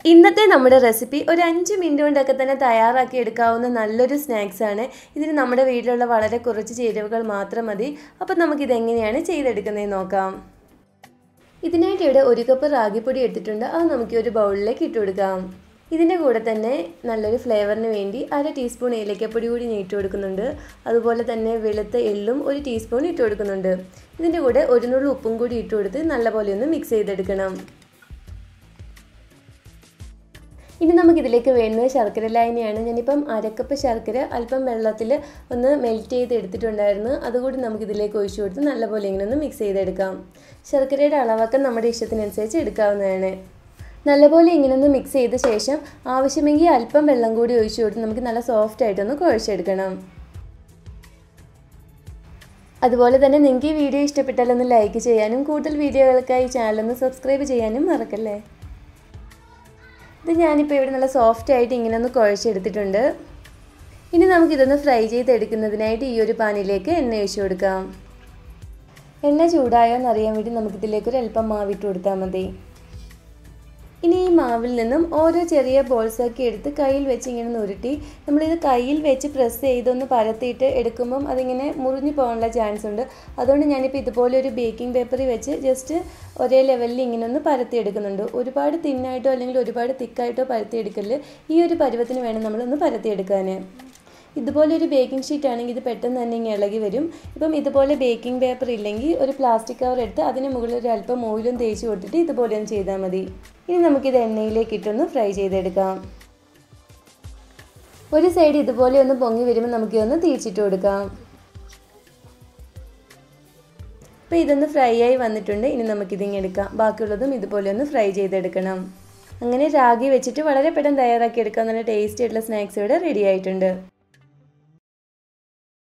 ഇന്നത്തെ നമ്മുടെ റെസിപ്പി ഒരു അഞ്ച് മിനിറ്റ് കൊണ്ടൊക്കെ തന്നെ തയ്യാറാക്കി എടുക്കാവുന്ന നല്ലൊരു സ്നാക്സ് ആണ് ഇതിന് നമ്മുടെ വീട്ടിലുള്ള വളരെ കുറച്ച് ചേരുവകൾ മാത്രം മതി അപ്പം നമുക്കിത് എങ്ങനെയാണ് ചെയ്തെടുക്കുന്നതെന്ന് നോക്കാം ഇതിനായിട്ട് ഇവിടെ ഒരു കപ്പ് റാഗിപ്പൊടി എടുത്തിട്ടുണ്ട് അത് നമുക്ക് ഒരു ബൗളിലേക്ക് ഇട്ട് കൊടുക്കാം ഇതിൻ്റെ കൂടെ തന്നെ നല്ലൊരു ഫ്ലേവറിന് വേണ്ടി അര ടീസ്പൂൺ ഏലക്കപ്പൊടി കൂടി ഞാൻ ഇട്ട് കൊടുക്കുന്നുണ്ട് അതുപോലെ തന്നെ വെളുത്ത എള്ളും ഒരു ടീസ്പൂൺ ഇട്ട് കൊടുക്കുന്നുണ്ട് ഇതിൻ്റെ കൂടെ ഒരു നുള്ളു ഉപ്പും കൂടി ഇട്ട് കൊടുത്ത് നല്ലപോലെ ഒന്ന് മിക്സ് ചെയ്തെടുക്കണം ഇനി നമുക്കിതിലേക്ക് വേണ്ടുന്നത് ശർക്കര ലായനിയാണ് ഞാനിപ്പം അരക്കപ്പ് ശർക്കര അല്പം വെള്ളത്തിൽ ഒന്ന് മെൽറ്റ് ചെയ്ത് എടുത്തിട്ടുണ്ടായിരുന്നു അതുകൂടി നമുക്കിതിലേക്ക് ഒഴിച്ചു കൊടുത്ത് നല്ലപോലെ ഇങ്ങനെ ഒന്ന് മിക്സ് ചെയ്തെടുക്കാം ശർക്കരയുടെ അളവൊക്കെ നമ്മുടെ ഇഷ്ടത്തിനനുസരിച്ച് എടുക്കാവുന്നതാണ് നല്ലപോലെ ഇങ്ങനെ ഒന്ന് മിക്സ് ചെയ്ത ശേഷം ആവശ്യമെങ്കിൽ അല്പം വെള്ളം കൂടി ഒഴിച്ചു കൊടുത്ത് നമുക്ക് നല്ല സോഫ്റ്റ് ആയിട്ടൊന്ന് കുഴച്ചെടുക്കണം അതുപോലെ തന്നെ നിങ്ങൾക്ക് ഈ വീഡിയോ ഇഷ്ടപ്പെട്ടാൽ ഒന്ന് ലൈക്ക് ചെയ്യാനും കൂടുതൽ വീഡിയോകൾക്കായി ചാനലൊന്ന് സബ്സ്ക്രൈബ് ചെയ്യാനും മറക്കല്ലേ ഇത് ഞാനിപ്പോൾ ഇവിടെ നല്ല സോഫ്റ്റ് ആയിട്ട് ഇങ്ങനെ ഒന്ന് കുഴച്ചെടുത്തിട്ടുണ്ട് ഇനി നമുക്കിതൊന്ന് ഫ്രൈ ചെയ്തെടുക്കുന്നതിനായിട്ട് ഈ ഒരു പാനിലേക്ക് എണ്ണ ഒഴിച്ചു കൊടുക്കാം എണ്ണ ചൂടായോ എന്നറിയാൻ വേണ്ടി നമുക്കിതിലേക്ക് ഒരു അല്പം മാവിട്ട് കൊടുത്താൽ മതി ഇനി ഈ മാവിൽ നിന്നും ഓരോ ചെറിയ ബോൾസാക്കി എടുത്ത് കയ്യിൽ വെച്ച് ഇങ്ങനെ നുരുട്ടി നമ്മളിത് കയ്യിൽ വെച്ച് പ്രസ് ചെയ്തൊന്ന് പരത്തിയിട്ട് എടുക്കുമ്പം അതിങ്ങനെ മുറിഞ്ഞു പോകാനുള്ള ചാൻസ് ഉണ്ട് അതുകൊണ്ട് ഞാനിപ്പോൾ ഇതുപോലെ ഒരു ബേക്കിംഗ് പേപ്പറിൽ വെച്ച് ജസ്റ്റ് ഒരേ ലെവലിൽ ഇങ്ങനെ ഒന്ന് പരത്തി എടുക്കുന്നുണ്ട് ഒരുപാട് തിന്നായിട്ടോ അല്ലെങ്കിൽ ഒരുപാട് തിക്കായിട്ടോ പരത്തി എടുക്കല് ഈ ഒരു പരുവത്തിന് വേണം നമ്മളൊന്ന് പരത്തിയെടുക്കാൻ ഇതുപോലെ ഒരു ബേക്കിംഗ് ഷീറ്റ് ആണെങ്കിൽ ഇത് പെട്ടെന്ന് തന്നെ ഇങ്ങനെ ഇളകി വരും ഇപ്പം ഇതുപോലെ ബേക്കിംഗ് പേപ്പർ ഇല്ലെങ്കിൽ ഒരു പ്ലാസ്റ്റിക് കവർ എടുത്ത് അതിന് മുകളിൽ ഒരു അല്പം ഓയിലും തേച്ച് കൊടുത്തിട്ട് ഇതുപോലെ ഒന്ന് ചെയ്താൽ മതി ഇനി നമുക്കിത് എണ്ണയിലേക്ക് ഇട്ടൊന്ന് ഫ്രൈ ചെയ്തെടുക്കാം ഒരു സൈഡ് ഇതുപോലെ ഒന്ന് പൊങ്ങി വരുമ്പോൾ നമുക്കിതൊന്ന് തിരിച്ചിട്ട് കൊടുക്കാം അപ്പോൾ ഇതൊന്ന് ഫ്രൈ ആയി വന്നിട്ടുണ്ട് ഇനി നമുക്കിതിങ്ങനെ എടുക്കാം ബാക്കിയുള്ളതും ഇതുപോലെ ഒന്ന് ഫ്രൈ ചെയ്തെടുക്കണം അങ്ങനെ രാഗി വെച്ചിട്ട് വളരെ പെട്ടെന്ന് തയ്യാറാക്കി എടുക്കാൻ നല്ല ടേസ്റ്റി ആയിട്ടുള്ള സ്നാക്സ് ഇവിടെ റെഡി ആയിട്ടുണ്ട്